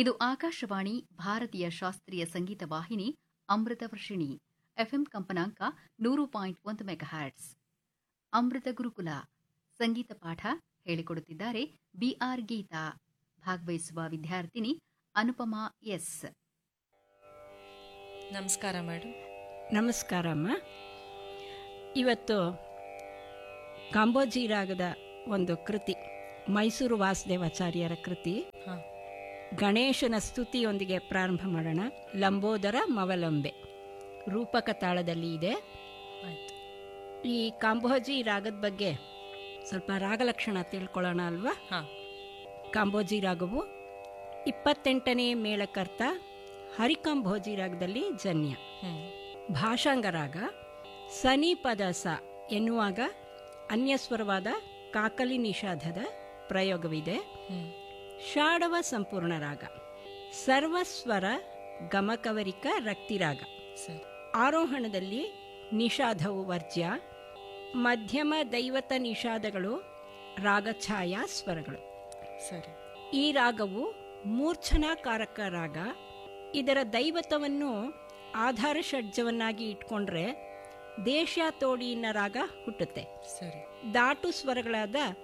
ಇದು ಆಕಾಶವಾಣಿ ಭಾರತೀಯ ಶಾಸ್ತ್ರೀಯ ಸಂಗೀತ ವಾಹಿನಿ ಅಮೃತ ವರ್ಷಿಣಿ ಎಫ್ಎಂ ಕಂಪನಾಂಕ ನೂರು ಪಾಯಿಂಟ್ ಒಂದು ಮೆಗಾಹ್ಯಾಟ್ಸ್ ಅಮೃತ ಗುರುಕುಲ ಸಂಗೀತ ಪಾಠ ಹೇಳಿಕೊಡುತ್ತಿದ್ದಾರೆ ಬಿಆರ್ ಗೀತಾ ಭಾಗವಹಿಸುವ ವಿದ್ಯಾರ್ಥಿನಿ ಅನುಪಮಾ ಎಸ್ ನಮಸ್ಕಾರ ಮೇಡಮ್ ನಮಸ್ಕಾರಮ್ಮ ಇವತ್ತು ಕಾಂಬೋಜಿ ರಾಗದ ಒಂದು ಕೃತಿ ಮೈಸೂರು ವಾಸುದೇವಾಚಾರ್ಯರ ಕೃತಿ ಹಾಂ ಗಣೇಶನ ಸ್ತುತಿಯೊಂದಿಗೆ ಪ್ರಾರಂಭ ಮಾಡೋಣ ಲಂಬೋದರ ಮವಲಂಬೆ ರೂಪಕ ತಾಳದಲ್ಲಿ ಇದೆ ಆಯಿತು ಈ ಕಾಂಬೋಜಿ ರಾಗದ ಬಗ್ಗೆ ಸ್ವಲ್ಪ ರಾಗಲಕ್ಷಣ ತಿಳ್ಕೊಳ್ಳೋಣ ಅಲ್ವಾ ಹಾಂ ಕಾಂಬೋಜಿ ರಾಗವು ಇಪ್ಪತ್ತೆಂಟನೇ ಮೇಳಕರ್ತ ಹರಿಕಾಂಬೋಜಿ ರಾಗದಲ್ಲಿ ಜನ್ಯ ಹ್ಞೂ ಭಾಷಾಂಗ ರಾಗ ಸನಿ ಪದ ಸ ಎನ್ನುವಾಗ ಅನ್ಯಸ್ವರವಾದ ಕಾಕಲಿ ನಿಷಾದದ ಪ್ರಯೋಗವಿದೆ ಹ್ಞೂ ಷಾಡವ ಸಂಪೂರ್ಣ ರಾಗ ಸರ್ವಸ್ವರ ಗಮಕವರಿಕ ರಕ್ತಿರಾಗ ಸರಿ ಆರೋಹಣದಲ್ಲಿ ನಿಷಾದವು ವರ್ಜ್ಯ ಮಧ್ಯಮ ದೈವತ ನಿಷಾದಗಳು ರಾಗಛಾಯಾ ಸ್ವರಗಳು ಸರಿ ಈ ರಾಗವು ಮೂರ್ಛನಾಕಾರಕ ರಾಗ ಇದರ ದೈವತವನ್ನು ಆಧಾರ ಷಡ್ಜವನ್ನಾಗಿ ಇಟ್ಕೊಂಡ್ರೆ ದೇಶ ತೋಡಿನ ರಾಗ ಹುಟ್ಟುತ್ತೆ ಸರಿ ದಾಟು ಸ್ವರಗಳಾದ